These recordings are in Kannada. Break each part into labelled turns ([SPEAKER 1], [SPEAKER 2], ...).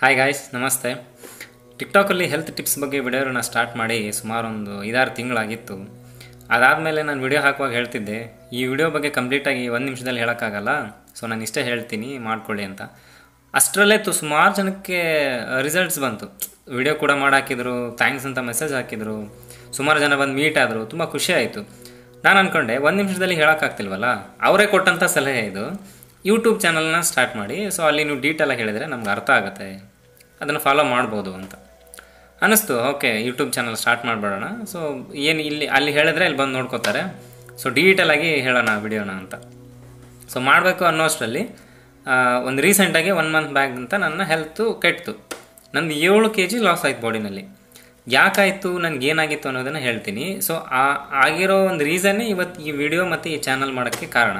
[SPEAKER 1] ಹಾಯ್ ಗಾಯ್ಸ್ ನಮಸ್ತೆ ಟಿಕ್ಟಾಕಲ್ಲಿ ಹೆಲ್ತ್ ಟಿಪ್ಸ್ ಬಗ್ಗೆ ವಿಡಿಯೋನ ಸ್ಟಾರ್ಟ್ ಮಾಡಿ ಸುಮಾರು ಒಂದು ಐದಾರು ತಿಂಗಳಾಗಿತ್ತು ಅದಾದಮೇಲೆ ನಾನು ವಿಡಿಯೋ ಹಾಕುವಾಗ ಹೇಳ್ತಿದ್ದೆ ಈ ವಿಡಿಯೋ ಬಗ್ಗೆ ಕಂಪ್ಲೀಟಾಗಿ ಒಂದು ನಿಮಿಷದಲ್ಲಿ ಹೇಳೋಕ್ಕಾಗಲ್ಲ ಸೊ ನಾನು ಇಷ್ಟೇ ಹೇಳ್ತೀನಿ ಮಾಡ್ಕೊಳ್ಳಿ ಅಂತ ಅಷ್ಟರಲ್ಲೇ ತು ಸುಮಾರು ಜನಕ್ಕೆ ರಿಸಲ್ಟ್ಸ್ ಬಂತು ವಿಡಿಯೋ ಕೂಡ ಮಾಡಾಕಿದ್ರು ಥ್ಯಾಂಕ್ಸ್ ಅಂತ ಮೆಸೇಜ್ ಹಾಕಿದ್ರು ಸುಮಾರು ಜನ ಬಂದು ಮೀಟ್ ಆದರು ತುಂಬ ಖುಷಿ ಆಯಿತು ನಾನು ಅಂದ್ಕೊಂಡೆ ಒಂದು ನಿಮಿಷದಲ್ಲಿ ಹೇಳೋಕ್ಕಾಗ್ತಿಲ್ವಲ್ಲ ಅವರೇ ಕೊಟ್ಟಂಥ ಸಲಹೆ ಇದು ಯೂಟ್ಯೂಬ್ ಚಾನಲ್ನ ಸ್ಟಾರ್ಟ್ ಮಾಡಿ ಸೊ ಅಲ್ಲಿ ನೀವು ಡೀಟೇಲಾಗಿ ಹೇಳಿದರೆ ನಮ್ಗೆ ಅರ್ಥ ಆಗುತ್ತೆ ಅದನ್ನು ಫಾಲೋ ಮಾಡ್ಬೋದು ಅಂತ ಅನ್ನಿಸ್ತು ಓಕೆ ಯೂಟ್ಯೂಬ್ ಚಾನಲ್ ಸ್ಟಾರ್ಟ್ ಮಾಡಿಬಿಡೋಣ ಸೊ ಏನು ಇಲ್ಲಿ ಅಲ್ಲಿ ಹೇಳಿದ್ರೆ ಇಲ್ಲಿ ಬಂದು ನೋಡ್ಕೋತಾರೆ ಸೊ ಡೀಟೇಲಾಗಿ ಹೇಳೋಣ ವಿಡಿಯೋನ ಅಂತ ಸೊ ಮಾಡಬೇಕು ಅನ್ನೋ ಅಷ್ಟರಲ್ಲಿ ಒಂದು ರೀಸೆಂಟಾಗಿ ಒನ್ ಮಂತ್ ಬ್ಯಾಗ್ ಅಂತ ನನ್ನ ಹೆಲ್ತು ಕೆಟ್ಟಿತು ನಂದು ಏಳು ಕೆ ಜಿ ಲಾಸ್ ಆಯ್ತು ಬಾಡಿನಲ್ಲಿ ಯಾಕಾಯಿತು ನನಗೆ ಏನಾಗಿತ್ತು ಅನ್ನೋದನ್ನು ಹೇಳ್ತೀನಿ ಸೊ ಆ ಆಗಿರೋ ಒಂದು ರೀಸನ್ನೇ ಇವತ್ತು ಈ ವಿಡಿಯೋ ಮತ್ತು ಈ ಚಾನಲ್ ಮಾಡೋಕ್ಕೆ ಕಾರಣ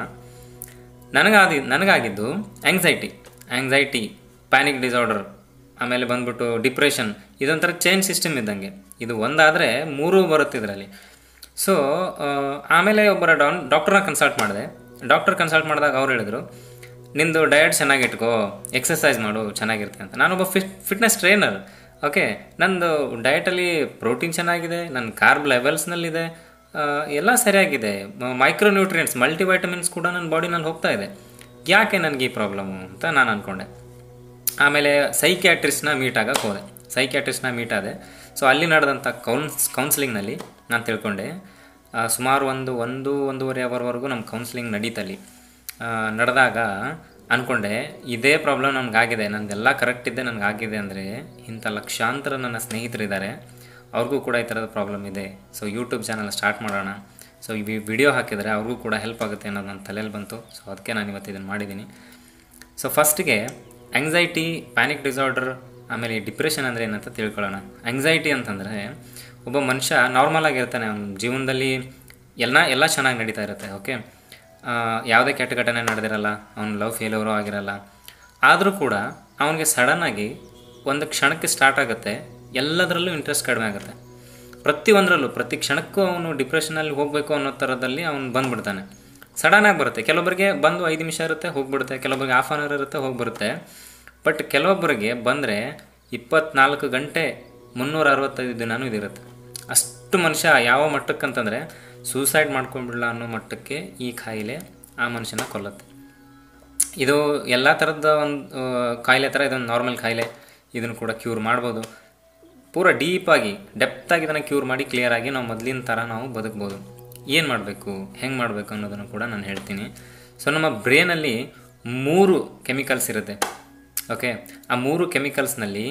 [SPEAKER 1] ನನಗಾದಿ ನನಗಾಗಿದ್ದು ಆ್ಯಂಗ್ಸೈಟಿ ಆ್ಯಂಗ್ಸೈಟಿ ಪ್ಯಾನಿಕ್ ಡಿಸಾರ್ಡರ್ ಆಮೇಲೆ ಬಂದ್ಬಿಟ್ಟು ಡಿಪ್ರೆಷನ್ ಇದೊಂಥರ ಚೈನ್ ಸಿಸ್ಟಮ್ ಇದ್ದಂಗೆ ಇದು ಒಂದಾದರೆ ಮೂರೂ ಬರುತ್ತೆ ಇದರಲ್ಲಿ ಸೊ ಆಮೇಲೆ ಒಬ್ಬರ ಡಾನ್ ಡಾಕ್ಟ್ರನ್ನ ಕನ್ಸಲ್ಟ್ ಮಾಡಿದೆ ಡಾಕ್ಟರ್ ಕನ್ಸಲ್ಟ್ ಮಾಡಿದಾಗ ಅವ್ರು ಹೇಳಿದ್ರು ನಿಂದು ಡಯಟ್ ಚೆನ್ನಾಗಿಟ್ಕೋ ಎಕ್ಸಸೈಸ್ ಮಾಡು ಚೆನ್ನಾಗಿರುತ್ತೆ ಅಂತ ನಾನೊಬ್ಬ ಫಿಟ್ ಫಿಟ್ನೆಸ್ ಟ್ರೈನರ್ ಓಕೆ ನಂದು ಡಯಟಲ್ಲಿ ಪ್ರೋಟೀನ್ ಚೆನ್ನಾಗಿದೆ ನನ್ನ ಕಾರ್ಬ್ ಲೆವೆಲ್ಸ್ನಲ್ಲಿದೆ ಎಲ್ಲ ಸರಿಯಾಗಿದೆ ಮೈಕ್ರೋ ನ್ಯೂಟ್ರಿಯೆಂಟ್ಸ್ ಮಲ್ಟಿವೈಟಮಿನ್ಸ್ ಕೂಡ ನನ್ನ ಬಾಡಿನಲ್ಲಿ ಹೋಗ್ತಾ ಇದೆ ಯಾಕೆ ನನಗೆ ಈ ಪ್ರಾಬ್ಲಮ್ಮು ಅಂತ ನಾನು ಅಂದ್ಕೊಂಡೆ ಆಮೇಲೆ ಸೈಕ್ಯಾಟ್ರಿಸ್ಟ್ನ ಮೀಟ್ ಆಗಕ್ಕೆ ಹೋದೆ ಸೈಕ್ಯಾಟ್ರಿಸ್ಟ್ನ ಮೀಟ್ ಆದೆ ಸೊ ಅಲ್ಲಿ ನಡೆದಂಥ ಕೌನ್ಸ್ ಕೌನ್ಸಿಲಿಂಗ್ನಲ್ಲಿ ನಾನು ತಿಳ್ಕೊಂಡೆ ಸುಮಾರು ಒಂದು ಒಂದು ಒಂದೂವರೆ ಅವರ್ವರೆಗೂ ನಮ್ಮ ಕೌನ್ಸಿಲಿಂಗ್ ನಡೀತಲ್ಲಿ ನಡೆದಾಗ ಅಂದ್ಕೊಂಡೆ ಇದೇ ಪ್ರಾಬ್ಲಮ್ ನನಗಾಗಿದೆ ನಂದೆಲ್ಲ ಕರೆಕ್ಟ್ ಇದ್ದೆ ನನಗಾಗಿದೆ ಅಂದರೆ ಇಂಥ ಲಕ್ಷಾಂತರ ನನ್ನ ಸ್ನೇಹಿತರಿದ್ದಾರೆ ಅವ್ರಿಗೂ ಕೂಡ ಈ ಥರದ ಪ್ರಾಬ್ಲಮ್ ಇದೆ ಸೊ ಯೂಟ್ಯೂಬ್ ಚಾನಲ್ ಸ್ಟಾರ್ಟ್ ಮಾಡೋಣ ಸೊ ಈ ವಿಡಿಯೋ ಹಾಕಿದರೆ ಅವ್ರಿಗೂ ಕೂಡ ಹೆಲ್ಪ್ ಆಗುತ್ತೆ ಅನ್ನೋದು ನನ್ನ ತಲೆಯಲ್ಲಿ ಬಂತು ಸೊ ಅದಕ್ಕೆ ನಾನು ಇವತ್ತು ಇದನ್ನು ಮಾಡಿದ್ದೀನಿ ಸೊ ಫಸ್ಟಿಗೆ ಆ್ಯಂಗ್ಸೈಟಿ ಪ್ಯಾನಿಕ್ ಡಿಸಾರ್ಡರ್ ಆಮೇಲೆ ಡಿಪ್ರೆಷನ್ ಅಂದರೆ ಏನಂತ ತಿಳ್ಕೊಳ್ಳೋಣ ಆ್ಯಂಗ್ಸೈಟಿ ಅಂತಂದರೆ ಒಬ್ಬ ಮನುಷ್ಯ ನಾರ್ಮಲ್ ಆಗಿರ್ತಾನೆ ಅವ್ನ ಜೀವನದಲ್ಲಿ ಎಲ್ಲ ಎಲ್ಲ ಚೆನ್ನಾಗಿ ನಡೀತಾ ಇರುತ್ತೆ ಓಕೆ ಯಾವುದೇ ಕೆಟ್ಟ ಘಟನೆ ನಡೆದಿರಲ್ಲ ಅವ್ನ ಲವ್ ಫೇಲ್ಯೂರು ಆಗಿರಲ್ಲ ಆದರೂ ಕೂಡ ಅವನಿಗೆ ಸಡನ್ನಾಗಿ ಒಂದು ಕ್ಷಣಕ್ಕೆ ಸ್ಟಾರ್ಟ್ ಆಗುತ್ತೆ ಎಲ್ಲದರಲ್ಲೂ ಇಂಟ್ರೆಸ್ಟ್ ಕಡಿಮೆ ಆಗುತ್ತೆ ಪ್ರತಿಯೊಂದರಲ್ಲೂ ಪ್ರತಿ ಕ್ಷಣಕ್ಕೂ ಅವನು ಡಿಪ್ರೆಷನಲ್ಲಿ ಹೋಗಬೇಕು ಅನ್ನೋ ಥರದಲ್ಲಿ ಅವನು ಬಂದುಬಿಡ್ತಾನೆ ಸಡನ್ನಾಗಿ ಬರುತ್ತೆ ಕೆಲವೊಬ್ಬರಿಗೆ ಬಂದು ಐದು ನಿಮಿಷ ಇರುತ್ತೆ ಹೋಗ್ಬಿಡುತ್ತೆ ಕೆಲವೊಬ್ಬರಿಗೆ ಹಾಫ್ ಆನ್ ಅವರ್ ಇರುತ್ತೆ ಹೋಗ್ಬಿಡುತ್ತೆ ಬಟ್ ಕೆಲವೊಬ್ಬರಿಗೆ ಬಂದರೆ ಇಪ್ಪತ್ನಾಲ್ಕು ಗಂಟೆ ಮುನ್ನೂರ ಅರವತ್ತೈದು ದಿನವೂ ಇದಿರುತ್ತೆ ಅಷ್ಟು ಮನುಷ್ಯ ಯಾವ ಮಟ್ಟಕ್ಕಂತಂದರೆ ಸೂಸೈಡ್ ಮಾಡ್ಕೊಂಡ್ಬಿಡಲ್ಲ ಅನ್ನೋ ಮಟ್ಟಕ್ಕೆ ಈ ಕಾಯಿಲೆ ಆ ಮನುಷ್ಯನ ಕೊಲ್ಲುತ್ತೆ ಇದು ಎಲ್ಲ ಥರದ ಒಂದು ಕಾಯಿಲೆ ಥರ ಇದೊಂದು ನಾರ್ಮಲ್ ಕಾಯಿಲೆ ಇದನ್ನು ಕೂಡ ಕ್ಯೂರ್ ಮಾಡ್ಬೋದು ಪೂರ ಡೀಪಾಗಿ ಡೆಪ್ತಾಗಿ ಇದನ್ನು ಕ್ಯೂರ್ ಮಾಡಿ ಕ್ಲಿಯರಾಗಿ ನಾವು ಮೊದಲಿನ ಥರ ನಾವು ಬದುಕ್ಬೋದು ಏನು ಮಾಡಬೇಕು ಹೆಂಗೆ ಮಾಡಬೇಕು ಅನ್ನೋದನ್ನು ಕೂಡ ನಾನು ಹೇಳ್ತೀನಿ ಸೊ ನಮ್ಮ ಬ್ರೇನಲ್ಲಿ ಮೂರು ಕೆಮಿಕಲ್ಸ್ ಇರುತ್ತೆ ಓಕೆ ಆ ಮೂರು ಕೆಮಿಕಲ್ಸ್ನಲ್ಲಿ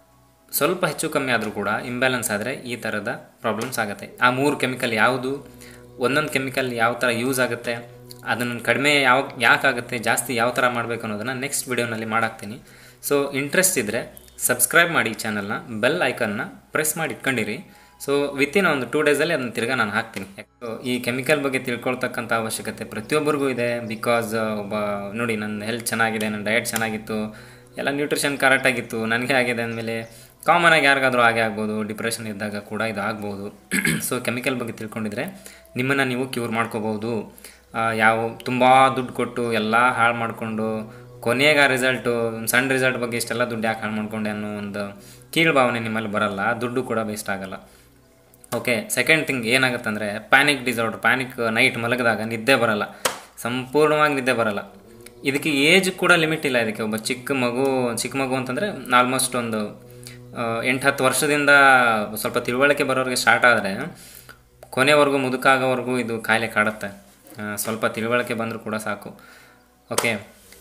[SPEAKER 1] ಸ್ವಲ್ಪ ಹೆಚ್ಚು ಕಮ್ಮಿ ಆದರೂ ಕೂಡ ಇಂಬ್ಯಾಲೆನ್ಸ್ ಆದರೆ ಈ ಥರದ ಪ್ರಾಬ್ಲಮ್ಸ್ ಆಗುತ್ತೆ ಆ ಮೂರು ಕೆಮಿಕಲ್ ಯಾವುದು ಒಂದೊಂದು ಕೆಮಿಕಲ್ ಯಾವ ಥರ ಯೂಸ್ ಆಗುತ್ತೆ ಅದನ್ನು ಕಡಿಮೆ ಯಾವ ಯಾಕಾಗುತ್ತೆ ಜಾಸ್ತಿ ಯಾವ ಥರ ಮಾಡಬೇಕು ಅನ್ನೋದನ್ನು ನೆಕ್ಸ್ಟ್ ವೀಡಿಯೋನಲ್ಲಿ ಮಾಡಾಕ್ತೀನಿ ಸೊ ಇಂಟ್ರೆಸ್ಟ್ ಇದ್ದರೆ ಸಬ್ಸ್ಕ್ರೈಬ್ ಮಾಡಿ ಈ ಚಾನಲ್ನ ಬೆಲ್ ಐಕನ್ನ ಪ್ರೆಸ್ ಮಾಡಿ ಇಟ್ಕೊಂಡಿರಿ ಸೊ ವಿತಿನ್ ಒಂದು ಟೂ ಡೇಸಲ್ಲಿ ಅದನ್ನು ತಿರ್ಗಾ ನಾನು ಹಾಕ್ತೀನಿ ಈ ಕೆಮಿಕಲ್ ಬಗ್ಗೆ ತಿಳ್ಕೊಳ್ತಕ್ಕಂಥ ಅವಶ್ಯಕತೆ ಪ್ರತಿಯೊಬ್ಬರಿಗೂ ಇದೆ ಬಿಕಾಸ್ ಒಬ್ಬ ನೋಡಿ ನನ್ನ ಹೆಲ್ತ್ ಚೆನ್ನಾಗಿದೆ ನನ್ನ ಡಯಟ್ ಚೆನ್ನಾಗಿತ್ತು ಎಲ್ಲ ನ್ಯೂಟ್ರಿಷನ್ ಕರೆಕ್ಟಾಗಿತ್ತು ನನಗೆ ಆಗಿದೆ ಅಂದಮೇಲೆ ಕಾಮನ್ ಆಗಿ ಯಾರಿಗಾದರೂ ಹಾಗೆ ಆಗ್ಬೋದು ಡಿಪ್ರೆಷನ್ ಇದ್ದಾಗ ಕೂಡ ಇದು ಆಗ್ಬೋದು ಸೊ ಕೆಮಿಕಲ್ ಬಗ್ಗೆ ತಿಳ್ಕೊಂಡಿದ್ರೆ ನಿಮ್ಮನ್ನು ನೀವು ಕ್ಯೂರ್ ಮಾಡ್ಕೋಬೋದು ಯಾವ ತುಂಬ ದುಡ್ಡು ಕೊಟ್ಟು ಎಲ್ಲ ಹಾಳು ಮಾಡಿಕೊಂಡು ಕೊನೆಗೆ ಆ ರಿಸಲ್ಟು ಸಣ್ಣ ರಿಸಲ್ಟ್ ಬಗ್ಗೆ ಇಷ್ಟೆಲ್ಲ ದುಡ್ಡು ಯಾಕೆ ಹಾಳು ಮಾಡ್ಕೊಂಡೆ ಅನ್ನೋ ಒಂದು ಕೀಳು ಭಾವನೆ ನಿಮ್ಮಲ್ಲಿ ಬರಲ್ಲ ದುಡ್ಡು ಕೂಡ ವೇಸ್ಟ್ ಆಗಲ್ಲ ಓಕೆ ಸೆಕೆಂಡ್ ಥಿಂಗ್ ಏನಾಗುತ್ತೆ ಅಂದರೆ ಪ್ಯಾನಿಕ್ ಡಿಸಾರ್ಡರ್ ಪ್ಯಾನಿಕ್ ನೈಟ್ ಮಲಗಿದಾಗ ನಿದ್ದೆ ಬರಲ್ಲ ಸಂಪೂರ್ಣವಾಗಿ ನಿದ್ದೆ ಬರಲ್ಲ ಇದಕ್ಕೆ ಏಜ್ ಕೂಡ ಲಿಮಿಟ್ ಇಲ್ಲ ಇದಕ್ಕೆ ಒಬ್ಬ ಚಿಕ್ಕ ಮಗು ಚಿಕ್ಕ ಮಗು ಅಂತಂದರೆ ಆಲ್ಮೋಸ್ಟ್ ಒಂದು ಎಂಟು ಹತ್ತು ವರ್ಷದಿಂದ ಸ್ವಲ್ಪ ತಿಳುವಳಿಕೆ ಬರೋರಿಗೆ ಸ್ಟಾರ್ಟ್ ಆದರೆ ಕೊನೆವರೆಗೂ ಮುದುಕಾಗೋವರೆಗೂ ಇದು ಕಾಯಿಲೆ ಕಾಡುತ್ತೆ ಸ್ವಲ್ಪ ತಿಳುವಳಿಕೆ ಬಂದರೂ ಕೂಡ ಸಾಕು ಓಕೆ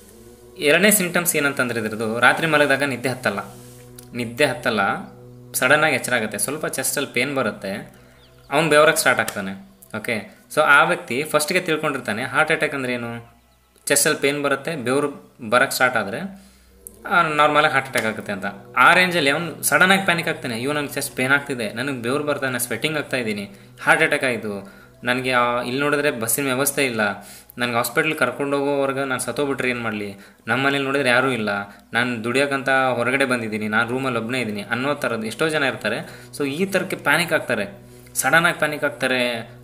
[SPEAKER 1] ಎರಡನೇ ಸಿಂಟಮ್ಸ್ ಏನಂತಂದ್ರೆ ಇದ್ರದ್ದು ರಾತ್ರಿ ಮಲಗಿದಾಗ ನಿದ್ದೆ ಹತ್ತಲ್ಲ ನಿದ್ದೆ ಹತ್ತಲ್ಲ ಸಡನ್ನಾಗಿ ಎಚ್ಚರ ಆಗುತ್ತೆ ಸ್ವಲ್ಪ ಚೆಸ್ಟಲ್ಲಿ ಪೇನ್ ಬರುತ್ತೆ ಅವ್ನು ಬೆವರಕ್ಕೆ ಸ್ಟಾರ್ಟ್ ಆಗ್ತಾನೆ ಓಕೆ ಸೊ ಆ ವ್ಯಕ್ತಿ ಫಸ್ಟ್ಗೆ ತಿಳ್ಕೊಂಡಿರ್ತಾನೆ ಹಾರ್ಟ್ ಅಟ್ಯಾಕ್ ಅಂದರೆ ಏನು ಚೆಸ್ಟಲ್ಲಿ ಪೇನ್ ಬರುತ್ತೆ ಬೆವರು ಬರೋಕ್ಕೆ ಸ್ಟಾರ್ಟ್ ಆದರೆ ನಾರ್ಮಲಾಗಿ ಹಾರ್ಟ್ ಅಟ್ಯಾಕ್ ಆಗುತ್ತೆ ಅಂತ ಆ ರೇಂಜಲ್ಲಿ ಅವ್ನು ಸಡನ್ನಾಗಿ ಪ್ಯಾನಿಕ್ ಆಗ್ತಾನೆ ಇವು ನನಗೆ ಚೆಸ್ಟ್ ಪೇನ್ ಆಗ್ತಿದೆ ನನಗೆ ಬೆವರು ಬರ್ತಾನೆ ಸ್ವೆಟ್ಟಿಂಗ್ ಆಗ್ತಾ ಇದ್ದೀನಿ ಹಾರ್ಟ್ ಅಟ್ಯಾಕ್ ಆಯಿತು ನನಗೆ ಇಲ್ಲಿ ನೋಡಿದ್ರೆ ಬಸ್ಸಿನ ವ್ಯವಸ್ಥೆ ಇಲ್ಲ ನನಗೆ ಹಾಸ್ಪಿಟ್ಲ್ ಕರ್ಕೊಂಡು ಹೋಗೋವರೆಗೆ ನಾನು ಸತ್ತೋಗ್ಬಿಟ್ರೆ ಏನು ಮಾಡಲಿ ನಮ್ಮ ಮನೇಲಿ ನೋಡಿದ್ರೆ ಯಾರೂ ಇಲ್ಲ ನಾನು ದುಡಿಯೋಕ್ಕಂತ ಹೊರಗಡೆ ಬಂದಿದ್ದೀನಿ ನಾನು ರೂಮಲ್ಲಿ ಒಬ್ಬನೇ ಇದ್ದೀನಿ ಅನ್ನೋ ಥರದ್ದು ಎಷ್ಟೋ ಜನ ಇರ್ತಾರೆ ಸೊ ಈ ಥರಕ್ಕೆ ಪ್ಯಾನಿಕ್ ಆಗ್ತಾರೆ ಸಡನ್ನಾಗಿ ಪ್ಯಾನಿಕ್ ಆಗ್ತಾರೆ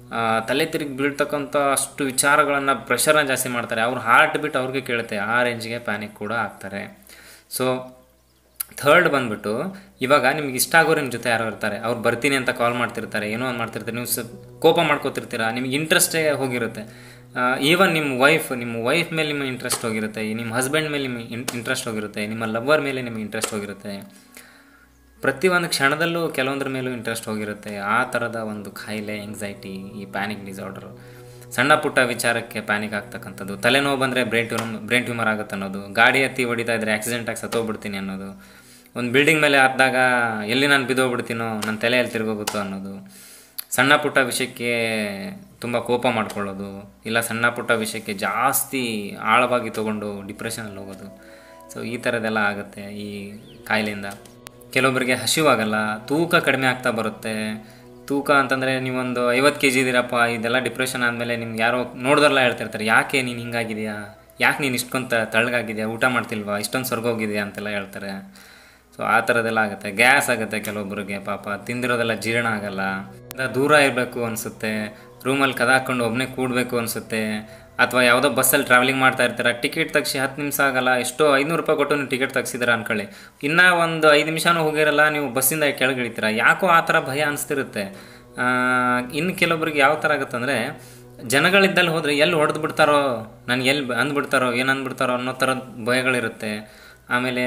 [SPEAKER 1] ತಲೆ ತಿರುಗಿ ಬೀಳ್ತಕ್ಕಂಥ ಅಷ್ಟು ವಿಚಾರಗಳನ್ನು ಪ್ರೆಷರ್ನ ಜಾಸ್ತಿ ಮಾಡ್ತಾರೆ ಅವ್ರ ಹಾರ್ಟ್ ಬಿಟ್ಟು ಅವ್ರಿಗೆ ಕೇಳುತ್ತೆ ಆ ರೇಂಜ್ಗೆ ಪ್ಯಾನಿಕ್ ಕೂಡ ಆಗ್ತಾರೆ ಸೊ ಥರ್ಡ್ ಬಂದ್ಬಿಟ್ಟು ಇವಾಗ ನಿಮ್ಗೆ ಇಷ್ಟ ಆಗೋರು ನಿಮ್ಮ ಜೊತೆ ಯಾರೋ ಇರ್ತಾರೆ ಅವ್ರು ಬರ್ತೀನಿ ಅಂತ ಕಾಲ್ ಮಾಡ್ತಿರ್ತಾರೆ ಏನೋ ಒಂದು ಮಾಡ್ತಿರ್ತಾರೆ ನೀವು ಸ್ವಲ್ಪ ಕೋಪ ಮಾಡ್ಕೋತಿರ್ತೀರ ನಿಮ್ಗೆ ಇಂಟ್ರೆಸ್ಟೇ ಹೋಗಿರುತ್ತೆ ಈವನ್ ನಿಮ್ಮ ವೈಫ್ ನಿಮ್ಮ ವೈಫ್ ಮೇಲೆ ನಿಮ್ಮ ಇಂಟ್ರೆಸ್ಟ್ ಹೋಗಿರುತ್ತೆ ನಿಮ್ಮ ಹಸ್ಬೆಂಡ್ ಮೇಲೆ ನಿಮ್ಮ ಇಂಟ್ರೆಸ್ಟ್ ಹೋಗಿರುತ್ತೆ ನಿಮ್ಮ ಲವರ್ ಮೇಲೆ ನಿಮಗೆ ಇಂಟ್ರೆಸ್ಟ್ ಹೋಗಿರುತ್ತೆ ಪ್ರತಿಯೊಂದು ಕ್ಷಣದಲ್ಲೂ ಕೆಲವೊಂದ್ರ ಮೇಲೂ ಇಂಟ್ರೆಸ್ಟ್ ಹೋಗಿರುತ್ತೆ ಆ ಥರದ ಒಂದು ಕಾಯಿಲೆ ಎಂಗ್ಸೈಟಿ ಈ ಪ್ಯಾನಿಕ್ ಡಿಸಾರ್ಡರು ಸಣ್ಣ ಪುಟ್ಟ ವಿಚಾರಕ್ಕೆ ಪ್ಯಾನಿಕ್ ಆಗ್ತಕ್ಕಂಥದ್ದು ತಲೆನೋವು ಬಂದರೆ ಬ್ರೈನ್ ಟ್ಯೂಮ್ ಬ್ರೈನ್ ಟ್ಯೂಮರ್ ಆಗುತ್ತೆ ಅನ್ನೋದು ಗಾಡಿ ಎತ್ತಿ ಹೊಡಿತಾ ಇದ್ರೆ ಆಕ್ಸಿಡೆಂಟ್ ಆಗಿ ಸತ್ತೋಗ್ಬಿಡ್ತೀನಿ ಅನ್ನೋದು ಒಂದು ಬಿಲ್ಡಿಂಗ್ ಮೇಲೆ ಹತ್ತಿದಾಗ ಎಲ್ಲಿ ನಾನು ಬಿದ್ದೋಗ್ಬಿಡ್ತೀನೋ ನನ್ನ ತಲೆಯಲ್ಲಿ ತಿರುಗೋಗುತ್ತೋ ಅನ್ನೋದು ಸಣ್ಣ ಪುಟ್ಟ ವಿಷಯಕ್ಕೆ ತುಂಬ ಕೋಪ ಮಾಡ್ಕೊಳ್ಳೋದು ಇಲ್ಲ ಸಣ್ಣ ಪುಟ್ಟ ವಿಷಯಕ್ಕೆ ಜಾಸ್ತಿ ಆಳವಾಗಿ ತೊಗೊಂಡು ಡಿಪ್ರೆಷನಲ್ಲಿ ಹೋಗೋದು ಸೊ ಈ ಥರದ್ದೆಲ್ಲ ಆಗುತ್ತೆ ಈ ಕಾಯಿಲೆಯಿಂದ ಕೆಲವೊಬ್ಬರಿಗೆ ಹಸಿವಾಗಲ್ಲ ತೂಕ ಕಡಿಮೆ ಆಗ್ತಾ ಬರುತ್ತೆ ತೂಕ ಅಂತಂದರೆ ನೀವೊಂದು ಐವತ್ತು ಕೆ ಜಿ ಇದ್ದೀರಪ್ಪ ಇದೆಲ್ಲ ಡಿಪ್ರೆಷನ್ ಆದಮೇಲೆ ನಿಮ್ಗೆ ಯಾರೋ ನೋಡಿದ್ರಲ್ಲ ಹೇಳ್ತಿರ್ತಾರೆ ಯಾಕೆ ನೀನು ಹಿಂಗಾಗಿದೆಯಾ ಯಾಕೆ ನೀನು ಇಷ್ಟೊಂದು ತಳ್ಳಗಾಗಿದೆಯಾ ಊಟ ಮಾಡ್ತಿಲ್ವಾ ಇಷ್ಟೊಂದು ಸ್ವರ್ಗೋಗಿದೆಯಾ ಅಂತೆಲ್ಲ ಹೇಳ್ತಾರೆ ಸೊ ಆ ಥರದ್ದೆಲ್ಲ ಆಗುತ್ತೆ ಗ್ಯಾಸ್ ಆಗುತ್ತೆ ಕೆಲವೊಬ್ಬರಿಗೆ ಪಾಪ ತಿಂದಿರೋದೆಲ್ಲ ಜೀರ್ಣ ಆಗಲ್ಲ ಇಲ್ಲ ದೂರ ಇರಬೇಕು ಅನಿಸುತ್ತೆ ರೂಮಲ್ಲಿ ಕದ ಹಾಕ್ಕೊಂಡು ಒಬ್ಬನೇ ಕೂಡಬೇಕು ಅನಿಸುತ್ತೆ ಅಥವಾ ಯಾವುದೋ ಬಸ್ಸಲ್ಲಿ ಟ್ರಾವೆಲಿಂಗ್ ಮಾಡ್ತಾ ಇರ್ತಾರೆ ಟಿಕೆಟ್ ತೆಗ್ಸಿ ಹತ್ತು ನಿಮಿಷ ಆಗಲ್ಲ ಎಷ್ಟೋ ಐನೂರು ರೂಪಾಯಿ ಕೊಟ್ಟು ನೀವು ಟಿಕೆಟ್ ತೆಗ್ಸಿದ್ದೀರ ಅನ್ಕೊಳ್ಳಿ ಇನ್ನೂ ಒಂದು ಐದು ನಿಮಿಷನೂ ಹೋಗಿರಲ್ಲ ನೀವು ಬಸ್ಸಿಂದ ಕೆಳಗಿಳಿತೀರ ಯಾಕೋ ಆ ಥರ ಭಯ ಅನಿಸ್ತಿರುತ್ತೆ ಇನ್ನು ಕೆಲವೊಬ್ರಿಗೆ ಯಾವ ಥರ ಆಗುತ್ತೆ ಅಂದರೆ ಜನಗಳಿದ್ದಲ್ಲಿ ಹೋದರೆ ಎಲ್ಲಿ ಹೊಡೆದು ಬಿಡ್ತಾರೋ ನಾನು ಎಲ್ಲಿ ಅಂದ್ಬಿಡ್ತಾರೋ ಏನು ಅಂದ್ಬಿಡ್ತಾರೋ ಅನ್ನೋ ಥರದ ಭಯಗಳಿರುತ್ತೆ ಆಮೇಲೆ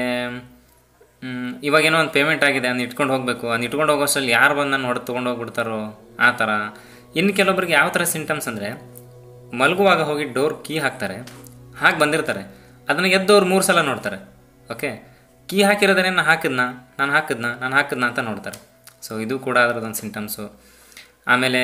[SPEAKER 1] ಮ್, ಇವಾಗೇನೋ ಒಂದು ಪೇಮೆಂಟ್ ಆಗಿದೆ ಅದನ್ನ ಇಟ್ಕೊಂಡು ಹೋಗಬೇಕು ಅದನ್ನ ಇಟ್ಕೊಂಡು ಹೋಗೋಷ್ಟರಲ್ಲಿ ಯಾರು ಬಂದು ನಾನು ಹೊಡೆದು ತೊಗೊಂಡು ಹೋಗ್ಬಿಡ್ತಾರೋ ಆ ಥರ ಇನ್ನು ಕೆಲವೊಬ್ರಿಗೆ ಯಾವ ಥರ ಸಿಂಟಮ್ಸ್ ಅಂದರೆ ಮಲಗುವಾಗ ಹೋಗಿ ಡೋರ್ ಕೀ ಹಾಕ್ತಾರೆ ಹಾಕಿ ಬಂದಿರ್ತಾರೆ ಅದನ್ನು ಎದ್ದವ್ರು ಮೂರು ಸಲ ನೋಡ್ತಾರೆ ಓಕೆ ಕೀ ಹಾಕಿರೋದ್ರೆ ನಾನು ಹಾಕಿದ್ನಾ ನಾನು ಹಾಕಿದ್ನಾ ನಾನು ಹಾಕಿದ್ನಾ ಅಂತ ನೋಡ್ತಾರೆ ಸೊ ಇದು ಕೂಡ ಅದರದ್ದೊಂದು ಸಿಂಟಮ್ಸು ಆಮೇಲೆ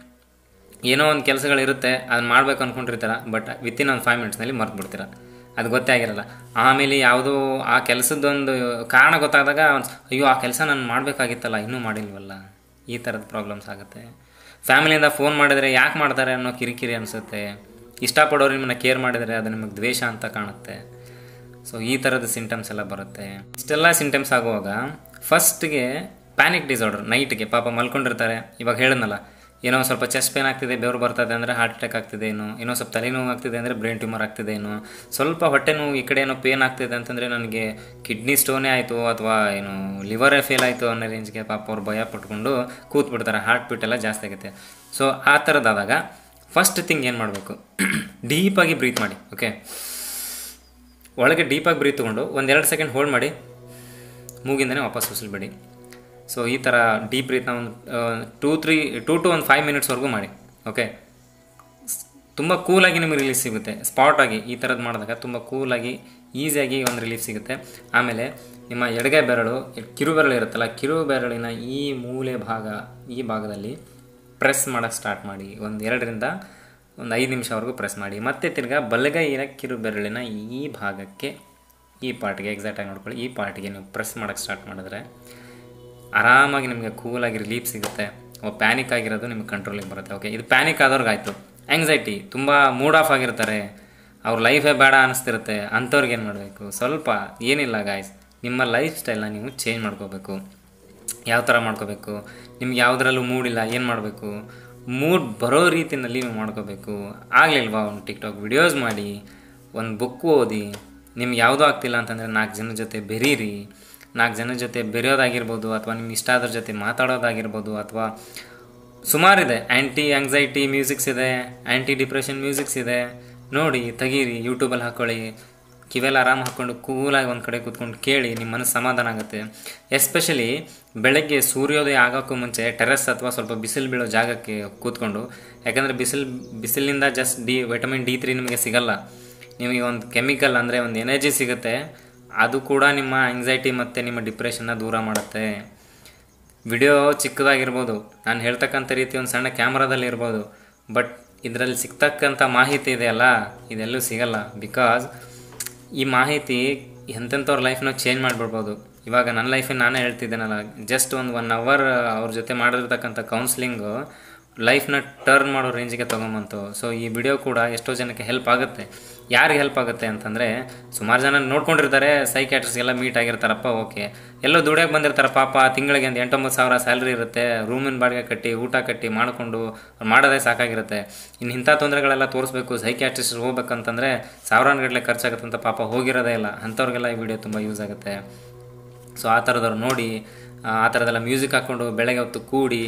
[SPEAKER 1] ಏನೋ ಒಂದು ಕೆಲಸಗಳಿರುತ್ತೆ ಅದನ್ನ ಮಾಡ್ಬೇಕು ಅಂದ್ಕೊಂಡಿರ್ತೀರ ಬಟ್ ವಿತಿನ್ ಒಂದು ಫೈವ್ ಮಿನಿಟ್ಸ್ನಲ್ಲಿ ಮರ್ತು ಬಿಡ್ತೀರ ಅದು ಗೊತ್ತೇ ಆಗಿರಲ್ಲ ಆಮೇಲೆ ಯಾವುದೋ ಆ ಕೆಲಸದ್ದೊಂದು ಕಾರಣ ಗೊತ್ತಾದಾಗ ಒಂದ್ ಅಯ್ಯೋ ಆ ಕೆಲಸ ನಾನು ಮಾಡಬೇಕಾಗಿತ್ತಲ್ಲ ಇನ್ನೂ ಮಾಡಿಲ್ವಲ್ಲ ಈ ಥರದ ಪ್ರಾಬ್ಲಮ್ಸ್ ಆಗುತ್ತೆ ಫ್ಯಾಮಿಲಿಯಿಂದ ಫೋನ್ ಮಾಡಿದರೆ ಯಾಕೆ ಮಾಡ್ತಾರೆ ಅನ್ನೋ ಕಿರಿಕಿರಿ ಅನಿಸುತ್ತೆ ಇಷ್ಟಪಡೋರು ನಿಮ್ಮನ್ನ ಕೇರ್ ಮಾಡಿದರೆ ಅದು ನಿಮಗೆ ದ್ವೇಷ ಅಂತ ಕಾಣುತ್ತೆ ಸೊ ಈ ಥರದ ಸಿಂಟಮ್ಸ್ ಎಲ್ಲ ಬರುತ್ತೆ ಇಷ್ಟೆಲ್ಲ ಸಿಂಟಮ್ಸ್ ಆಗುವಾಗ ಫಸ್ಟ್ಗೆ ಪ್ಯಾನಿಕ್ ಡಿಸಾರ್ಡರ್ ನೈಟ್ಗೆ ಪಾಪ ಮಲ್ಕೊಂಡಿರ್ತಾರೆ ಇವಾಗ ಹೇಳಿದ್ನಲ್ಲ ಏನೋ ಸ್ವಲ್ಪ ಚೆಸ್ಟ್ ಪೇನ್ ಆಗ್ತಿದೆ ಬೆವರು ಬರ್ತದೆ ಅಂದರೆ ಹಾರ್ಟ್ ಅಟ್ಯಾಕ್ ಆಗ್ತಿದೆ ಏನೋ ಏನೋ ಸ್ವಲ್ಪ ತಲೆನೋವು ಆಗ್ತಿದೆ ಅಂದರೆ ಬ್ರೈನ್ ಟ್ಯೂಮರ್ ಆಗ್ತಿದೆ ಏನೋ ಸ್ವಲ್ಪ ಹೊಟ್ಟೆ ನೋವು ಈ ಕಡೆ ಏನೋ ಪೇನ್ ಆಗ್ತಿದೆ ಅಂತಂದರೆ ನನಗೆ ಕಿಡ್ನಿ ಸ್ಟೋನೇ ಆಯಿತು ಅಥವಾ ಏನು ಲಿವರೇ ಫೇಲ್ ಆಯಿತು ಅನ್ನೋ ರೇಂಜ್ಗೆ ಪಾಪ ಅವ್ರು ಭಯ ಪಟ್ಕೊಂಡು ಕೂತ್ಬಿಡ್ತಾರೆ ಹಾರ್ಟ್ ಬೀಟ್ ಎಲ್ಲ ಜಾಸ್ತಿ ಆಗುತ್ತೆ ಸೊ ಆ ಥರದ್ದಾದಾಗ ಫಸ್ಟ್ ಥಿಂಗ್ ಏನು ಮಾಡಬೇಕು ಡೀಪಾಗಿ ಬ್ರೀತ್ ಮಾಡಿ ಓಕೆ ಒಳಗೆ ಡೀಪಾಗಿ ಬ್ರೀತ್ ತೊಗೊಂಡು ಒಂದೆರಡು ಸೆಕೆಂಡ್ ಹೋಲ್ಡ್ ಮಾಡಿ ಮೂಗಿಂದನೇ ವಾಪಸ್ ಉಸಿಲ್ಬೇಡಿ ಸೊ ಈ ಥರ ಡೀಪ್ ಬ್ರೀತ್ನ ಒಂದು ಟೂ ತ್ರೀ ಟೂ ಟು ಒಂದು ಫೈವ್ ಮಿನಿಟ್ಸ್ವರೆಗೂ ಮಾಡಿ ಓಕೆ ತುಂಬ ಕೂಲಾಗಿ ನಿಮಗೆ ರಿಲೀಫ್ ಸಿಗುತ್ತೆ ಸ್ಪಾಟಾಗಿ ಈ ಥರದ್ದು ಮಾಡಿದಾಗ ತುಂಬ ಕೂಲಾಗಿ ಈಸಿಯಾಗಿ ಒಂದು ರಿಲೀಫ್ ಸಿಗುತ್ತೆ ಆಮೇಲೆ ನಿಮ್ಮ ಎಡಗೈ ಬೆರಳು ಕಿರು ಬೆರಳು ಇರುತ್ತಲ್ಲ ಕಿರು ಬೆರಳಿನ ಈ ಮೂಲೆ ಭಾಗ ಈ ಭಾಗದಲ್ಲಿ ಪ್ರೆಸ್ ಮಾಡೋಕ್ಕೆ ಸ್ಟಾರ್ಟ್ ಮಾಡಿ ಒಂದು ಎರಡರಿಂದ ಒಂದು ಐದು ನಿಮಿಷವರೆಗೂ ಪ್ರೆಸ್ ಮಾಡಿ ಮತ್ತೆ ತಿರ್ಗಾ ಬಲಗೈನ ಕಿರು ಬೆರಳಿನ ಈ ಭಾಗಕ್ಕೆ ಈ ಪಾರ್ಟಿಗೆ ಎಕ್ಸಾಕ್ಟಾಗಿ ನೋಡ್ಕೊಳ್ಳಿ ಈ ಪಾರ್ಟಿಗೆ ನೀವು ಪ್ರೆಸ್ ಮಾಡೋಕ್ಕೆ ಸ್ಟಾರ್ಟ್ ಮಾಡಿದ್ರೆ ಆರಾಮಾಗಿ ನಿಮಗೆ ಕೂಲಾಗಿ ರಿಲೀಫ್ ಸಿಗುತ್ತೆ ಪ್ಯಾನಿಕ್ ಆಗಿರೋದು ನಿಮಗೆ ಕಂಟ್ರೋಲಿಗೆ ಬರುತ್ತೆ ಓಕೆ ಇದು ಪ್ಯಾನಿಕ್ ಆದವ್ರಿಗಾಯ್ತು ಆ್ಯಂಗ್ಸೈಟಿ ತುಂಬ ಮೂಡ್ ಆಫ್ ಆಗಿರ್ತಾರೆ ಅವ್ರ ಲೈಫೇ ಬೇಡ ಅನ್ನಿಸ್ತಿರುತ್ತೆ ಅಂಥವ್ರಿಗೆ ಏನು ಮಾಡಬೇಕು ಸ್ವಲ್ಪ ಏನಿಲ್ಲ ಗಾಯ್ಸ್ ನಿಮ್ಮ ಲೈಫ್ ಸ್ಟೈಲ್ನ ನೀವು ಚೇಂಜ್ ಮಾಡ್ಕೋಬೇಕು ಯಾವ ಥರ ಮಾಡ್ಕೋಬೇಕು ನಿಮ್ಗೆ ಯಾವುದ್ರಲ್ಲೂ ಮೂಡಿಲ್ಲ ಏನು ಮಾಡಬೇಕು ಮೂಡ್ ಬರೋ ರೀತಿಯಲ್ಲಿ ನೀವು ಮಾಡ್ಕೋಬೇಕು ಆಗಲಿಲ್ವಾ ಒಂದು ಟಿಕ್ಟಾಕ್ ವಿಡಿಯೋಸ್ ಮಾಡಿ ಒಂದು ಬುಕ್ ಓದಿ ನಿಮ್ಗೆ ಯಾವುದೂ ಆಗ್ತಿಲ್ಲ ಅಂತಂದರೆ ನಾಲ್ಕು ಜನ ಜೊತೆ ಬೆರೀರಿ ನಾಲ್ಕು ಜನ ಜೊತೆ ಬೆರೆಯೋದಾಗಿರ್ಬೋದು ಅಥವಾ ನಿಮ್ಗೆ ಇಷ್ಟ ಆದ್ರ ಜೊತೆ ಮಾತಾಡೋದಾಗಿರ್ಬೋದು ಅಥವಾ ಸುಮಾರಿದೆ ಆ್ಯಂಟಿ ಆಂಗ್ಸೈಟಿ ಮ್ಯೂಸಿಕ್ಸ್ ಇದೆ ಆ್ಯಂಟಿ ಡಿಪ್ರೆಷನ್ ಮ್ಯೂಸಿಕ್ಸ್ ಇದೆ ನೋಡಿ ತೆಗೀರಿ ಯೂಟ್ಯೂಬಲ್ಲಿ ಹಾಕ್ಕೊಳ್ಳಿ ಕಿವೆಲ್ಲ ಆರಾಮ್ ಹಾಕ್ಕೊಂಡು ಕೂಲಾಗಿ ಒಂದು ಕಡೆ ಕೂತ್ಕೊಂಡು ಕೇಳಿ ನಿಮ್ಮ ಮನಸ್ಸು ಸಮಾಧಾನ ಆಗುತ್ತೆ ಎಸ್ಪೆಷಲಿ ಬೆಳಗ್ಗೆ ಸೂರ್ಯೋದಯ ಆಗೋಕ್ಕೂ ಮುಂಚೆ ಟೆರೆಸ್ ಅಥವಾ ಸ್ವಲ್ಪ ಬಿಸಿಲು ಬೀಳೋ ಜಾಗಕ್ಕೆ ಕೂತ್ಕೊಂಡು ಯಾಕಂದರೆ ಬಿಸಿಲು ಬಿಸಿಲಿನಿಂದ just D vitamin D three ನಿಮಗೆ ಸಿಗಲ್ಲ ನಿಮಗೆ ಒಂದು ಕೆಮಿಕಲ್ ಅಂದರೆ ಒಂದು ಎನರ್ಜಿ ಸಿಗುತ್ತೆ ಅದು ಕೂಡ ನಿಮ್ಮ ಆಂಗ್ಸೈಟಿ ಮತ್ತು ನಿಮ್ಮ ಡಿಪ್ರೆಷನ್ನ ದೂರ ಮಾಡುತ್ತೆ ವಿಡಿಯೋ ಚಿಕ್ಕದಾಗಿರ್ಬೋದು ನಾನು ಹೇಳ್ತಕ್ಕಂಥ ರೀತಿ ಒಂದು ಸಣ್ಣ ಕ್ಯಾಮ್ರಾದಲ್ಲಿ ಇರ್ಬೋದು ಬಟ್ ಇದರಲ್ಲಿ ಸಿಗ್ತಕ್ಕಂಥ ಮಾಹಿತಿ ಇದೆಯಲ್ಲ ಇದೆಲ್ಲೂ ಸಿಗಲ್ಲ ಬಿಕಾಸ್ ಈ ಮಾಹಿತಿ ಎಂತೆಂಥವ್ರ ಲೈಫ್ನ ಚೇಂಜ್ ಮಾಡಿಬಿಡ್ಬೋದು ಇವಾಗ ನನ್ನ ಲೈಫಿನ ನಾನೇ ಹೇಳ್ತಿದ್ದೇನಲ್ಲ ಜಸ್ಟ್ ಒಂದು ಒನ್ ಅವರ್ ಅವ್ರ ಜೊತೆ ಮಾಡಿರ್ತಕ್ಕಂಥ ಕೌನ್ಸ್ಲಿಂಗು ಲೈಫ್ನ ಟರ್ನ್ ಮಾಡೋ ರೇಂಜಿಗೆ ತೊಗೊಂಬಂತು ಸೊ ಈ ವಿಡಿಯೋ ಕೂಡ ಎಷ್ಟೋ ಜನಕ್ಕೆ ಹೆಲ್ಪ್ ಆಗುತ್ತೆ ಯಾರಿಗೆ ಹೆಲ್ಪ್ ಆಗುತ್ತೆ ಅಂತಂದರೆ ಸುಮಾರು ಜನ ನೋಡ್ಕೊಂಡಿರ್ತಾರೆ ಸೈಕ್ಯಾಟ್ರಿಸ್ ಎಲ್ಲ ಮೀಟ್ ಆಗಿರ್ತಾರಪ್ಪ ಓಕೆ ಎಲ್ಲೋ ದುಡಿಯೋಕೆ ಬಂದಿರ್ತಾರೆ ಪಾಪ ತಿಂಗಳಿಗೆ ಒಂದು ಎಂಟೊಂಬತ್ತು ಸಾವಿರ ಸ್ಯಾಲ್ರಿ ಇರುತ್ತೆ ರೂಮಿನ ಬಾಡಿಗೆ ಕಟ್ಟಿ ಊಟ ಕಟ್ಟಿ ಮಾಡಿಕೊಂಡು ಅವ್ರು ಮಾಡೋದೇ ಸಾಕಾಗಿರುತ್ತೆ ಇನ್ನು ಇಂಥ ತೊಂದರೆಗಳೆಲ್ಲ ತೋರಿಸ್ಬೇಕು ಸೈಕ್ಯಾಟ್ರಿಸ್ಟ್ ಹೋಗ್ಬೇಕಂತಂದರೆ ಸಾವಿರಾರು ಗಟ್ಟಲೆ ಖರ್ಚಾಗುತ್ತೆ ಅಂತ ಪಾಪ ಹೋಗಿರೋದೇ ಇಲ್ಲ ಅಂಥವ್ರಿಗೆಲ್ಲ ಈ ವಿಡಿಯೋ ತುಂಬ ಯೂಸ್ ಆಗುತ್ತೆ ಸೊ ಆ ಥರದವ್ರು ನೋಡಿ ಆ ಆ ಥರದೆಲ್ಲ ಮ್ಯೂಸಿಕ್ ಹಾಕ್ಕೊಂಡು ಬೆಳಗ್ಗೆ ಹೊತ್ತು ಕೂಡಿ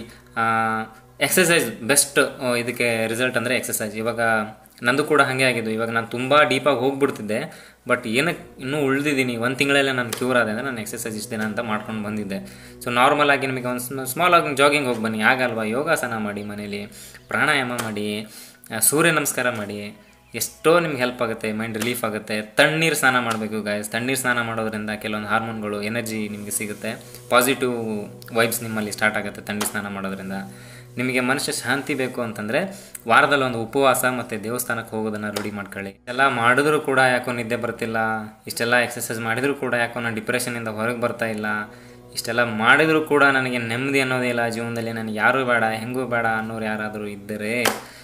[SPEAKER 1] ಎಕ್ಸಸೈಸ್ ಬೆಸ್ಟ್ ಇದಕ್ಕೆ ರಿಸಲ್ಟ್ ಅಂದರೆ ಎಕ್ಸಸೈಸ್ ಇವಾಗ ನಂದು ಕೂಡ ಹಾಗೆ ಆಗಿದ್ದು ಇವಾಗ ನಾನು ತುಂಬ ಡೀಪಾಗಿ ಹೋಗ್ಬಿಡ್ತಿದ್ದೆ ಬಟ್ ಏನಕ್ಕೆ ಇನ್ನೂ ಉಳಿದಿದ್ದೀನಿ ಒಂದು ತಿಂಗಳಲ್ಲೇ ನಾನು ಕ್ಯೂರ್ ಆದೆ ಅಂದರೆ ನಾನು ಎಕ್ಸಸೈಸ್ ಇಷ್ಟು ದಿನ ಅಂತ ಮಾಡ್ಕೊಂಡು ಬಂದಿದ್ದೆ ಸೊ ನಾರ್ಮಲ್ ಆಗಿ ನಿಮಗೆ ಒಂದು ಸ್ಮಾಲ್ ಆಗಿ ಜಾಗಿಂಗ್ ಹೋಗಿ ಬನ್ನಿ ಆಗಲ್ವಾ ಯೋಗಾಸನ ಮಾಡಿ ಮನೇಲಿ ಪ್ರಾಣಾಯಾಮ ಮಾಡಿ ಆ, ಸೂರ್ಯ ನಮಸ್ಕಾರ ಮಾಡಿ ಎಷ್ಟೋ ನಿಮ್ಗೆ ಹೆಲ್ಪ್ ಆಗುತ್ತೆ ಮೈಂಡ್ ರಿಲೀಫ್ ಆಗುತ್ತೆ ತಣ್ಣೀರು ಸ್ನಾನ ಮಾಡಬೇಕು ಗಾಯಸ್ ತಣ್ಣೀರು ಸ್ನಾನ ಮಾಡೋದ್ರಿಂದ ಕೆಲವೊಂದು ಹಾರ್ಮೋನ್ಗಳು ಎನರ್ಜಿ ನಿಮಗೆ ಸಿಗುತ್ತೆ ಪಾಸಿಟಿವ್ ವೈಬ್ಸ್ ನಿಮ್ಮಲ್ಲಿ ಸ್ಟಾರ್ಟ್ ಆಗುತ್ತೆ ತಣ್ಣೀರು ಸ್ನಾನ ಮಾಡೋದ್ರಿಂದ ನಿಮಗೆ ಮನುಷ್ಯ ಶಾಂತಿ ಬೇಕು ಅಂತಂದರೆ ವಾರದಲ್ಲಿ ಒಂದು ಉಪವಾಸ ಮತ್ತು ದೇವಸ್ಥಾನಕ್ಕೆ ಹೋಗೋದನ್ನು ರೂಢಿ ಮಾಡ್ಕೊಳ್ಳಿ ಎಲ್ಲ ಮಾಡಿದ್ರೂ ಕೂಡ ಯಾಕೋ ನಿದ್ದೆ ಬರ್ತಿಲ್ಲ ಇಷ್ಟೆಲ್ಲ ಎಕ್ಸಸೈಸ್ ಮಾಡಿದರೂ ಕೂಡ ಯಾಕೋ ನಾನು ಡಿಪ್ರೆಷನಿಂದ ಹೊರಗೆ ಬರ್ತಾ ಇಲ್ಲ ಇಷ್ಟೆಲ್ಲ ಮಾಡಿದರೂ ಕೂಡ ನನಗೆ ನೆಮ್ಮದಿ ಅನ್ನೋದೇ ಇಲ್ಲ ಜೀವನದಲ್ಲಿ ನನಗೆ ಯಾರೂ ಬೇಡ ಹೆಂಗೂ ಬೇಡ ಅನ್ನೋರು ಯಾರಾದರೂ ಇದ್ದರೆ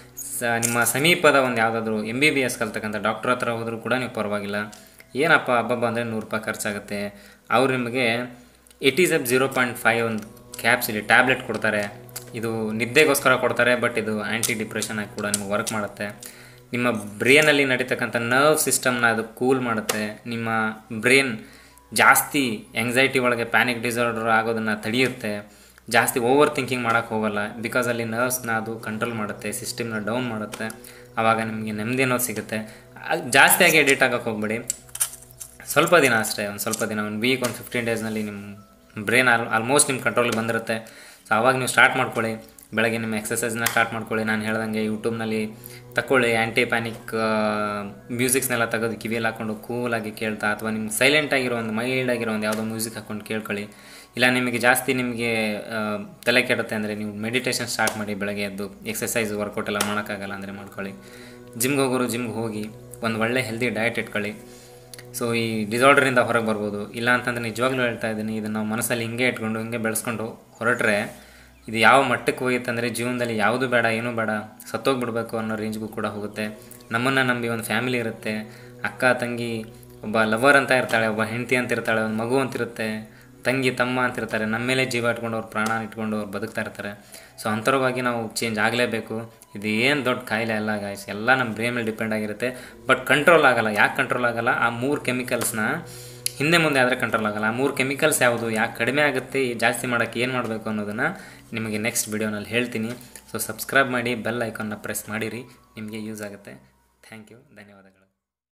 [SPEAKER 1] ಸ ನಿಮ್ಮ ಸಮೀಪದ ಒಂದು ಯಾವುದಾದ್ರೂ ಎಮ್ ಬಿ ಬಿ ಎಸ್ ಕಲ್ತಕ್ಕಂಥ ಡಾಕ್ಟ್ರ್ ಹತ್ರ ಹೋದರೂ ಕೂಡ ನೀವು ಪರವಾಗಿಲ್ಲ ಏನಪ್ಪ ಹಬ್ಬಬ್ಬ ಅಂದರೆ ನೂರು ರೂಪಾಯಿ ಖರ್ಚಾಗುತ್ತೆ ಅವ್ರು ನಿಮಗೆ ಎಟಿಸೆಪ್ ಜೀರೋ ಪಾಯಿಂಟ್ ಫೈವ್ ಒಂದು ಕ್ಯಾಪ್ಸಿಲಿ ಟ್ಯಾಬ್ಲೆಟ್ ಕೊಡ್ತಾರೆ ಇದು ನಿದ್ದೆಗೋಸ್ಕರ ಕೊಡ್ತಾರೆ ಬಟ್ ಇದು ಆ್ಯಂಟಿ ಡಿಪ್ರೆಷನ್ ಆಗಿ ಕೂಡ ನಿಮಗೆ ವರ್ಕ್ ಮಾಡುತ್ತೆ ನಿಮ್ಮ ಬ್ರೇನಲ್ಲಿ ನಡೀತಕ್ಕಂಥ ನರ್ವ್ ಸಿಸ್ಟಮ್ನ ಅದು ಕೂಲ್ ಮಾಡುತ್ತೆ ನಿಮ್ಮ ಬ್ರೇನ್ ಜಾಸ್ತಿ ಎಂಗ್ಸೈಟಿ ಒಳಗೆ ಪ್ಯಾನಿಕ್ ಡಿಸಾರ್ಡರ್ ಆಗೋದನ್ನು ತಡೆಯುತ್ತೆ ಜಾಸ್ತಿ ಓವರ್ ಥಿಂಕಿಂಗ್ ಮಾಡೋಕ್ಕೆ ಹೋಗಲ್ಲ ಬಿಕಾಸ್ ಅಲ್ಲಿ ನರ್ವ್ಸ್ನ ಅದು ಕಂಟ್ರೋಲ್ ಮಾಡುತ್ತೆ ಸಿಸ್ಟಮ್ನ ಡೌನ್ ಮಾಡುತ್ತೆ ಆವಾಗ ನಿಮಗೆ ನೆಮ್ಮದಿ ಅನ್ನೋದು ಸಿಗುತ್ತೆ ಅದ್ ಜಾಸ್ತಿಯಾಗಿ ಎಡಿಟ್ ಆಗೋಕ್ಕೆ ಹೋಗ್ಬೇಡಿ ಸ್ವಲ್ಪ ದಿನ ಅಷ್ಟೇ ಒಂದು ಸ್ವಲ್ಪ ದಿನ ಒಂದು ವೀಕ್ ಒಂದು ಫಿಫ್ಟೀನ್ ಡೇಸ್ನಲ್ಲಿ ನಿಮ್ಮ ಬ್ರೈನ್ ಆಲ್ ಆಲ್ಮೋಸ್ಟ್ ನಿಮ್ಮ ಕಂಟ್ರೋಲಿಗೆ ಬಂದಿರುತ್ತೆ ಸೊ ಆವಾಗ ನೀವು ಸ್ಟಾರ್ಟ್ ಮಾಡ್ಕೊಳ್ಳಿ ಬೆಳಗ್ಗೆ ನಿಮ್ಮ ಎಕ್ಸಸೈಸ್ನ ಸ್ಟಾರ್ಟ್ ಮಾಡ್ಕೊಳ್ಳಿ ನಾನು ಹೇಳ್ದಂಗೆ ಯೂಟ್ಯೂಬ್ನಲ್ಲಿ ತಗೊಳ್ಳಿ ಆ್ಯಂಟಿ ಪ್ಯಾನಿಕ್ ಮ್ಯೂಸಿಕ್ಸ್ನೆಲ್ಲ ತೆಗೆದು ಕಿವಿಯಲ್ಲಿ ಹಾಕ್ಕೊಂಡು ಕೂಲಾಗಿ ಕೇಳ್ತಾ ಅಥವಾ ನಿಮ್ಗೆ ಸೈಲೆಂಟ್ ಆಗಿರೋ ಒಂದು ಮೈಲ್ಡ್ ಆಗಿರೋ ಒಂದು ಯಾವುದೋ ಮ್ಯೂಸಿಕ್ ಹಾಕ್ಕೊಂಡು ಕೇಳ್ಕೊಳ್ಳಿ ಇಲ್ಲ ನಿಮಗೆ ಜಾಸ್ತಿ ನಿಮಗೆ ಆ, ತಲೆ ಕೆಡುತ್ತೆ ಅಂದರೆ ನೀವು ಮೆಡಿಟೇಷನ್ ಸ್ಟಾರ್ಟ್ ಮಾಡಿ ಬೆಳಗ್ಗೆ ಎದ್ದು ಎಕ್ಸಸೈಸ್ ವರ್ಕೌಟ್ ಎಲ್ಲ ಮಾಡೋಕ್ಕಾಗಲ್ಲ ಅಂದರೆ ಮಾಡ್ಕೊಳ್ಳಿ ಜಿಮ್ಗೆ ಹೋಗೋರು ಜಿಮ್ಗೆ ಹೋಗಿ ಒಂದು ಒಳ್ಳೆ ಹೆಲ್ದಿ ಡಯಟ್ ಇಟ್ಕೊಳ್ಳಿ ಸೊ ಈ ಡಿಸಾರ್ಡರಿಂದ ಹೊರಗೆ ಬರ್ಬೋದು ಇಲ್ಲ ಅಂತಂದರೆ ನಿಜವಾಗ್ಲೂ ಹೇಳ್ತಾ ಇದ್ದೀನಿ ಇದನ್ನು ನಾವು ಮನಸ್ಸಲ್ಲಿ ಹಿಂಗೆ ಇಟ್ಕೊಂಡು ಹಿಂಗೆ ಬೆಳೆಸ್ಕೊಂಡು ಹೊರಟ್ರೆ ಇದು ಯಾವ ಮಟ್ಟಕ್ಕೆ ಹೋಗುತ್ತೆ ಅಂದರೆ ಜೀವನದಲ್ಲಿ ಯಾವುದು ಬೇಡ ಏನೂ ಬೇಡ ಸತ್ತೋಗ್ಬಿಡ್ಬೇಕು ಅನ್ನೋ ರೇಂಜ್ಗೂ ಕೂಡ ಹೋಗುತ್ತೆ ನಮ್ಮನ್ನು ನಂಬಿ ಒಂದು ಫ್ಯಾಮಿಲಿ ಇರುತ್ತೆ ಅಕ್ಕ ತಂಗಿ ಒಬ್ಬ ಲವರ್ ಅಂತ ಇರ್ತಾಳೆ ಒಬ್ಬ ಹೆಂಡತಿ ಅಂತ ಇರ್ತಾಳೆ ಒಂದು ಮಗು ಅಂತಿರುತ್ತೆ ತಂಗಿ ತಮ್ಮ ಅಂತಿರ್ತಾರೆ ನಮ್ಮ ಮೇಲೆ ಜೀವ ಇಟ್ಕೊಂಡು ಅವ್ರು ಪ್ರಾಣ ಇಟ್ಕೊಂಡು ಅವ್ರು ಬದುಕ್ತಾ ಇರ್ತಾರೆ ಸೊ ಅಂಥರವಾಗಿ ನಾವು ಚೇಂಜ್ ಆಗಲೇಬೇಕು ಇದು ಏನು ದೊಡ್ಡ ಕಾಯಿಲೆ ಅಲ್ಲ ಗಾಯ್ಸ್ ಎಲ್ಲ ನಮ್ಮ ಬ್ರೈನ್ ಮೇಲೆ ಡಿಪೆಂಡ್ ಆಗಿರುತ್ತೆ ಬಟ್ ಕಂಟ್ರೋಲ್ ಆಗಲ್ಲ ಯಾಕೆ ಕಂಟ್ರೋಲ್ ಆಗಲ್ಲ ಆ ಮೂರು ಕೆಮಿಕಲ್ಸ್ನ ಹಿಂದೆ ಮುಂದೆ ಆದರೆ ಕಂಟ್ರೋಲ್ ಆಗಲ್ಲ ಆ ಮೂರು ಕೆಮಿಕಲ್ಸ್ ಯಾವುದು ಯಾಕೆ ಕಡಿಮೆ ಆಗುತ್ತೆ ಜಾಸ್ತಿ ಮಾಡೋಕ್ಕೆ ಏನು ಮಾಡಬೇಕು ಅನ್ನೋದನ್ನು ನಿಮಗೆ ನೆಕ್ಸ್ಟ್ ವಿಡಿಯೋನಲ್ಲಿ ಹೇಳ್ತೀನಿ ಸೊ ಸಬ್ಸ್ಕ್ರೈಬ್ ಮಾಡಿ ಬೆಲ್ ಐಕಾನ್ನ ಪ್ರೆಸ್ ಮಾಡಿರಿ ನಿಮಗೆ ಯೂಸ್ ಆಗುತ್ತೆ ಥ್ಯಾಂಕ್ ಯು ಧನ್ಯವಾದಗಳು